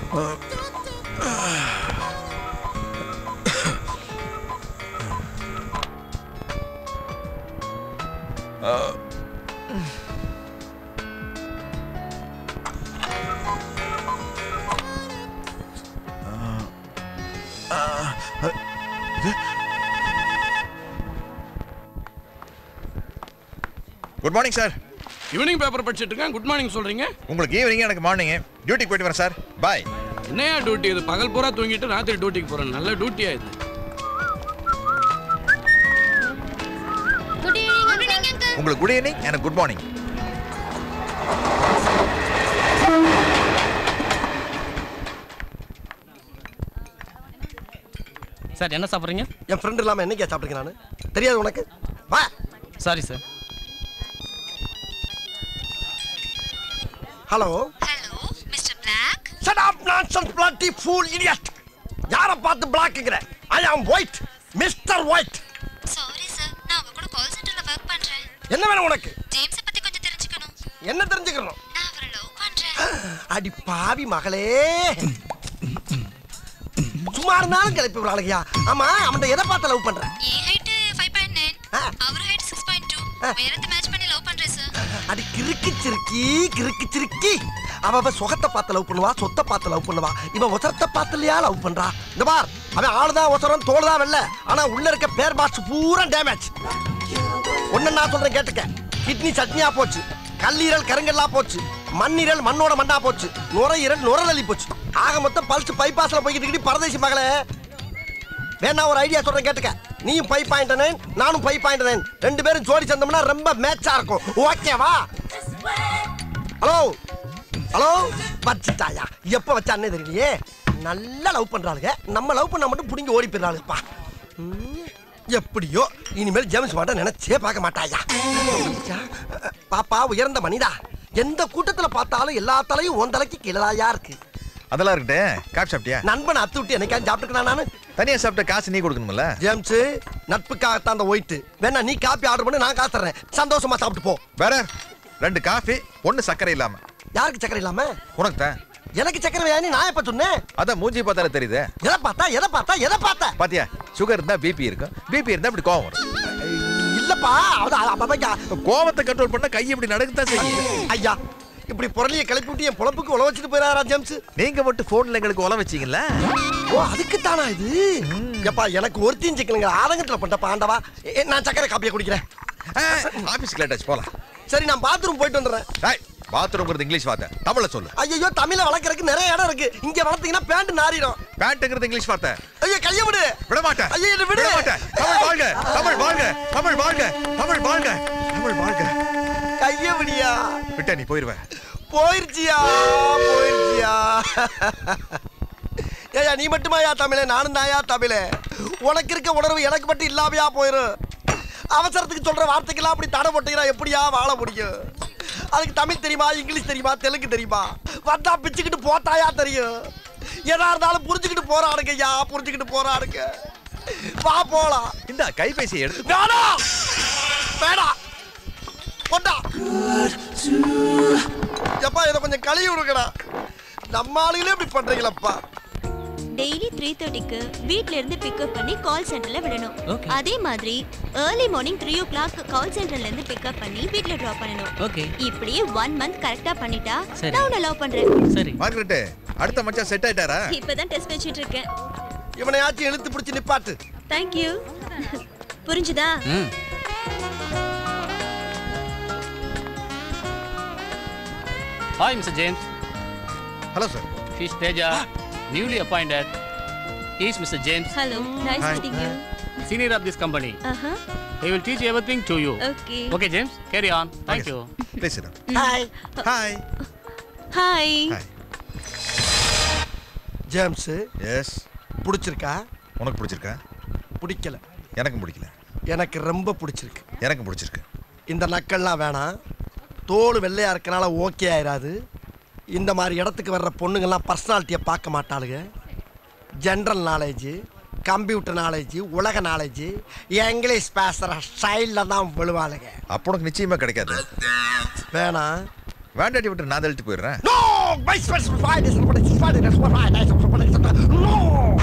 Good morning sir evening paper படிச்சிட்டு இருக்கேன் good morning சொல்றீங்க உங்களுக்கு ஈவினிங் எனக்கு மார்னிங் டியூட்டிக்கு போயிட்டு வரேன் சார் பாய் என்னையா டியூட்டி இது பகல் பூரா தூங்கிட்டு ராத்திரி டியூட்டிக்கு போறேன் நல்ல டியூட்டியா இது good evening good evening uncle உங்களுக்கு குட் ஈவினிங் எனக்கு குட் மார்னிங் சார் என்ன சாப்பிட்றீங்க என் ஃப்ரெண்ட் இல்லாம என்னைக்கா சாப்பிட்டுருக்கேன் நான் தெரியாது உனக்கு வா sorry sir hello hello mister black shut up nonsense bloody fool idiot யாரை பார்த்து பிளாக்குங்கிற I am white mister white sorry sir நான் உங்க கூட கால் சென்டர்ல ஒர்க் பண்றேன் என்ன வேணும் உனக்கு ஜேம்ஸ் பத்தி கொஞ்சம் தெரிஞ்சுக்கணும் என்ன தெரிஞ்சுக்கணும் நான் அவரை லவ் பண்றேன் அடி பாவி மகளே சும்மா இருந்தாலும் கிளப்பி விடுறாளுங்கயா ஆமா அவன் எதை பார்த்து லவ் பண்ற என் ஹைட் ஃபைவ் பாயிண்ட் நைன் ஆ. அவர் ஹைட் சிக்ஸ் பாயிண்ட் டூ ஆ. உயரத்தை மேட்ச் பண்ணி லவ் பண்றேன் சார் அடி கிறுக்கு சிறுக்கி கிறுக்கு சிறுக்கி அவ அவ சுகத்தை பார்த்து லவ் பண்ணுவா சொத்தை பார்த்து லவ் பண்ணுவா இவன் ஒசரத்தை பார்த்து இல்லையா லவ் பண்றா இந்த பார் அவன் ஆளுதான் ஒசரம் தோல் தான் வெள்ள ஆனா உள்ள இருக்க பேர் பாக்ஸ் பூரா டேமேஜ் ஒண்ணு நான் சொல்றேன் கேட்டுக்க கிட்னி சட்னியா போச்சு கல்லீரல் கருங்கல்லா போச்சு மண்ணீரல் மண்ணோட மண்ணா போச்சு நுரையீரல் நுரலி போச்சு ஆக மொத்தம் பல்ஸ் பைபாஸ்ல போய்கிட்டு இருக்கி பரதேசி மகளே வேணா ஒரு ஐடியா சொல்றேன் கேட்டுக்க நீயும் ஃபைவ் பாயிண்ட் நைன் நானும் ஃபைவ் பாயிண்ட் நைன் ரெண்டு பேரும் ஜோடி சேர்ந்தோம்னா ரொம்ப மேட்சா இருக்கும் ஓகேவா ஹலோ ஹலோ வச்சுட்டாயா எப்ப வச்சானே தெரியலையே நல்லா லவ் பண்றாளுங்க நம்ம லவ் பண்ணா மட்டும் புடிங்கி ஓடி போயிடறாளுப்பா ம், எப்படியோ இனிமேல் ஜேம்ஸ் மாட்ட நினைச்சே பார்க்க மாட்டாயா பாப்பா உயர்ந்த மனிதா எந்த கூட்டத்துல பார்த்தாலும் எல்லா தலையும் உன் தலைக்கு கீழதாயா இருக்கு அதெல்லாம் இருக்கட்டும் காப்பி சாப்பிட்டியா நண்பன் அத்து விட்டு என்னைக்காவது சாப்பிட்டுக்கணும் நானு தனியா சாப்பிட்ட காசு நீ கொடுக்கணும்ல ஜேம்ஸ் நட்புக்காகத்தான் அந்த ஒயிட் வேணா நீ காப்பி ஆர்டர் பண்ணி நான் காசு தர்றேன் சந்தோஷமா சாப்பிட்டு போ வேற ரெண்டு காஃபி ஒன்னு சர்க்கரை இல்லாம யாருக்கு சக்கரை இல்லாம உனக்கு தான் எனக்கு சக்கரை வேணாம் நான் எப்ப சொன்னேன் அதான் மூஞ்சி பார்த்தாலே தெரியுது எதை பார்த்தா எதை பார்த்தா எதை பார்த்த பாத்தியா சுகர் இருந்தா பிபி இருக்கும் பிபி இருந்தா இப்படி கோவம் வரும் இல்லப்பா அது அது- அப்ப ஐயா கோவத்தை கண்ட்ரோல் பண்ணா கை இப்படி நடக்கத்தான் செய்யும் ஐயா இப்படி புரளிய கிளப்பி விட்டு என் பொழப்புக்கு உழ வச்சுட்டு போயிடாரா ஜேம்ஸ் நீங்க மட்டும் போன்ல எங்களுக்கு உல வச்சீங்கல்ல ஓ அதுக்கு தானா இது எப்பா எனக்கு ஒருத்தையும் சிக்கலுங்க ஆதங்கத்துல பண்ணப்பா ஆண்டவா ஏ, நான் சக்கரை காப்பியை குடிக்கிறேன் ஆபீஸ்க்கு லேட் ஆச்சு போலாம் சரி நான் பாத்ரூம் போயிட்டு வந்துடுறேன் டேய் பாத்ரூம்ங்கிறது இங்கிலீஷ் வார்த்தை தமிழ்ல சொல்லு ஐயோ தமிழ வளர்க்கறதுக்கு நிறைய இடம் இருக்கு இங்க வளர்த்தீங்கன்னா பேண்ட் நாரிடும் பேண்ட்ங்கிறது இங்கிலீஷ் வார்த்தை ஐயோ கைய விடு விட மாட்டேன் ஐயோ, என்னை விடு. விட மாட்டேன் தமிழ் வாழ்க தமிழ் வாழ்க தமிழ் வாழ்க தமிழ் வாழ்க தமிழ் வாழ்க கைய விடியா விட்ட நீ போயிருவ போயிருச்சியா போயிருச்சியா ஏயா நீ மட்டுமாயா தமிழே நானும் தாயா தமிழே உனக்கு இருக்க உணர்வு எனக்கு மட்டும் இல்லாமையா போயிரும் அவசரத்துக்கு சொல்ற வார்த்தைக்கெல்லாம் அப்படி தடை போட்டீங்கன்னா எப்படியா வாழ முடியும் அதுக்கு தமிழ் தெரியுமா இங்கிலீஷ் தெரியுமா தெலுங்கு தெரியுமா வந்தா பிச்சுக்கிட்டு போட்டாயா தெரியும் எதா இருந்தாலும் புரிஞ்சுக்கிட்டு போறானுங்க ஐயா புரிஞ்சுக்கிட்டு போறானுங்க வா போலாம் இந்த கைபேசியை எடுத்து வேணாம் வேணாம் கொண்டா எப்பா இதை கொஞ்சம் கழுவி விடுங்கடா நம்ம ஆளுங்களே இப்படி பண்றீங்களப்பா டெய்லி த்ரீ தேர்ட்டிக்கு வீட்ல இருந்து பிக்கப் பண்ணி கால் சென்டர்ல விடணும் Okay. அதே மாதிரி early morning three o'clock call சென்டர்ல இருந்து பிக்கப் பண்ணி வீட்ல டிராப் பண்ணணும் ஓகே இப்படியே ஒன் மந்த் கரெக்டா பண்ணிட்டா சரி. நான் உன்னை லவ் பண்றேன் சரி மார்கரெட் அடுத்த மச்சான் செட் ஆயிட்டாரா இப்பதான் டெஸ்ட் வச்சிட்டு இருக்கேன் இவனையாச்சும் இழுத்து பிடிச்சி நிப்பாட்டு தேங்க்யூ புரிஞ்சுதா ம் hi mister James hello sir He's Teja, newly appointed. He's Mr. James, hello nice Hi. Meeting you senior of this company. ஆஹா He will teach everything to you. Okay Okay, James, carry on. Thank you. Please hi hi hi hi James yes பிடிச்சிருக்கா உனக்கு பிடிச்சிருக்கா பிடிக்கல எனக்கும் பிடிக்கல எனக்கு ரொம்ப பிடிச்சிருக்கு எனக்கும் பிடிச்சிருக்கு இந்த நக்கல்லாம் வேணாம் தோல் வெள்ளையா இருக்கனால ஓகே ஆயிராது இந்த மாதிரி இடத்துக்கு வர்ற பொண்ணுங்கெல்லாம் பர்சனாலிட்டியை பார்க்க மாட்டாளுங்க ஜென்ரல் நாலேஜ் கம்ப்யூட்டர் நாலேஜ் உலக நாலேஜ் இங்கிலீஷ் பேசுகிற ஸ்டைலில் தான் விழுவாளுங்க அப்போ உனக்கு நிச்சயமா கிடைக்காது வேணாம் வேண்டாட்டி விட்டு நான் தள்ளிட்டு போயிடுறேன் no my special fried is what is fried is what I no